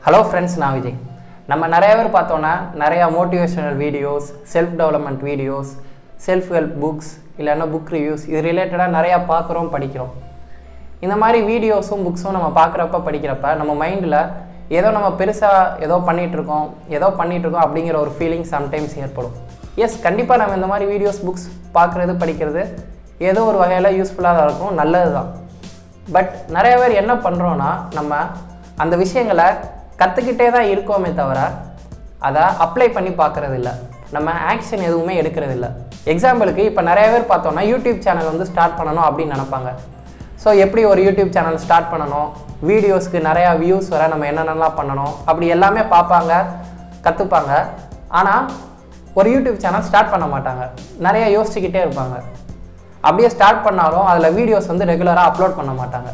hello friends நான் விஜய் நம்ம நிறைய பேர் பார்த்தோன்னா நிறையா motivational videos self development videos self help books இல்லைன்னா புக் ரிவ்யூஸ் இது ரிலேட்டடாக நிறையா பார்க்குறோம் படிக்கிறோம் இந்த மாதிரி வீடியோஸும் புக்ஸும் நம்ம பார்க்குறப்ப படிக்கிறப்ப நம்ம மைண்டில் ஏதோ நம்ம பெருசாக ஏதோ பண்ணிட்டு இருக்கோம் ஏதோ பண்ணிட்டு இருக்கோம் அப்படிங்கிற ஒரு ஃபீலிங் சம்டைம்ஸ் ஏற்படும் எஸ் கண்டிப்பாக நம்ம இந்த மாதிரி வீடியோஸ் புக்ஸ் பார்க்குறது படிக்கிறது ஏதோ ஒரு வகையில் யூஸ்ஃபுல்லாக தான் இருக்கும் நல்லது தான் பட் நிறைய பேர் என்ன பண்ணுறோன்னா நம்ம அந்த விஷயங்களை கற்றுக்கிட்டே தான் இருக்கோமே தவிர அதை அப்ளை பண்ணி பார்க்கறது இல்ல நம்ம ஆக்ஷன் எதுவுமே எடுக்கிறது இல்ல எக்ஸாம்பிளுக்கு இப்போ நிறைய பேர் பார்த்தோன்னா யூடியூப் சேனல் வந்து ஸ்டார்ட் பண்ணணும் அப்படின்னு நினைப்பாங்க ஸோ எப்படி ஒரு யூடியூப் சேனல் ஸ்டார்ட் பண்ணணும் வீடியோஸ்க்கு நிறையா வியூஸ் வர நம்ம என்னென்னலாம் பண்ணணும் அப்படி எல்லாமே பார்ப்பாங்க கற்றுப்பாங்க ஆனால் ஒரு யூடியூப் சேனல் ஸ்டார்ட் பண்ண மாட்டாங்க நிறைய யோசிச்சுக்கிட்டே இருப்பாங்க அப்படியே ஸ்டார்ட் பண்ணாலும் அதில் வீடியோஸ் வந்து ரெகுலராக அப்லோட் பண்ண மாட்டாங்க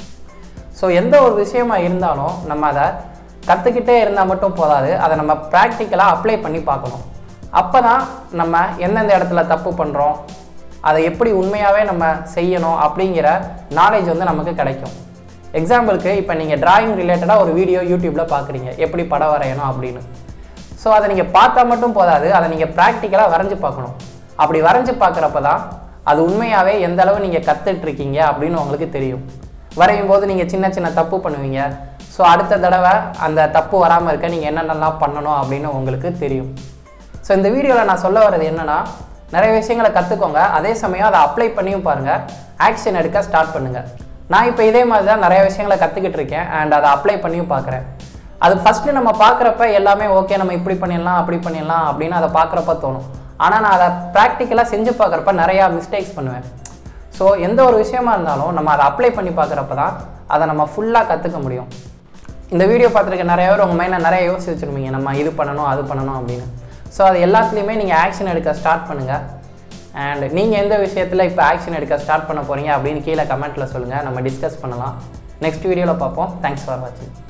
ஸோ எந்த ஒரு விஷயமா இருந்தாலும் நம்ம அதை கற்றுக்கிட்டே இருந்தால் மட்டும் போதாது அதை நம்ம ப்ராக்டிக்கலாக அப்ளை பண்ணி பார்க்கணும் அப்போ தான் நம்ம எந்தெந்த இடத்துல தப்பு பண்ணுறோம் அதை எப்படி உண்மையாகவே நம்ம செய்யணும் அப்படிங்கிற நாலேஜ் வந்து நமக்கு கிடைக்கும் எக்ஸாம்பிளுக்கு இப்போ நீங்கள் டிராயிங் ரிலேட்டடாக ஒரு வீடியோ யூடியூப்பில் பார்க்குறீங்க எப்படி படம் வரையணும் அப்படின்னு ஸோ அதை நீங்கள் பார்த்தா மட்டும் போதாது அதை நீங்கள் ப்ராக்டிக்கலாக வரைஞ்சி பார்க்கணும் அப்படி வரைஞ்சி பார்க்குறப்ப தான் அது உண்மையாகவே எந்த அளவு நீங்கள் கற்றுட்ருக்கீங்க அப்படின்னு உங்களுக்கு தெரியும் வரையும் போது நீங்கள் சின்ன சின்ன தப்பு பண்ணுவீங்க ஸோ அடுத்த தடவை அந்த தப்பு வராமல் இருக்க நீங்கள் என்னென்னலாம் பண்ணணும் அப்படின்னு உங்களுக்கு தெரியும் ஸோ இந்த வீடியோவில் நான் சொல்ல வர்றது என்னென்னா நிறைய விஷயங்களை கற்றுக்கோங்க அதே சமயம் அதை அப்ளை பண்ணியும் பாருங்கள் ஆக்ஷன் எடுக்க ஸ்டார்ட் பண்ணுங்கள் நான் இப்போ இதே மாதிரி தான் நிறைய விஷயங்களை கற்றுக்கிட்டு இருக்கேன் அண்ட் அதை அப்ளை பண்ணியும் பார்க்குறேன் அது ஃபஸ்ட்டு நம்ம பார்க்குறப்ப எல்லாமே ஓகே நம்ம இப்படி பண்ணிடலாம் அப்படி பண்ணிடலாம் அப்படின்னு அதை பார்க்குறப்ப தோணும் ஆனால் நான் அதை ப்ராக்டிக்கலாக செஞ்சு பார்க்குறப்ப நிறையா மிஸ்டேக்ஸ் பண்ணுவேன் ஸோ எந்த ஒரு விஷயமா இருந்தாலும் நம்ம அதை அப்ளை பண்ணி பார்க்குறப்ப தான் அதை நம்ம ஃபுல்லாக கற்றுக்க முடியும் இந்த வீடியோ பார்த்துருக்க நிறைய பேர் உங்கள் மைண்டில் நிறைய யோசிச்சு வச்சுருப்பீங்க நம்ம இது பண்ணணும் அது பண்ணணும் அப்படின்னு ஸோ அது எல்லாத்துலேயுமே நீங்கள் ஆக்ஷன் எடுக்க ஸ்டார்ட் பண்ணுங்கள் அண்ட் நீங்கள் எந்த விஷயத்தில் இப்போ ஆக்ஷன் எடுக்க ஸ்டார்ட் பண்ண போகிறீங்க அப்படின்னு கீழே கமெண்ட்டில் சொல்லுங்கள் நம்ம டிஸ்கஸ் பண்ணலாம் நெக்ஸ்ட் வீடியோவில் பார்ப்போம் தேங்க்ஸ் ஃபார் வாட்சிங்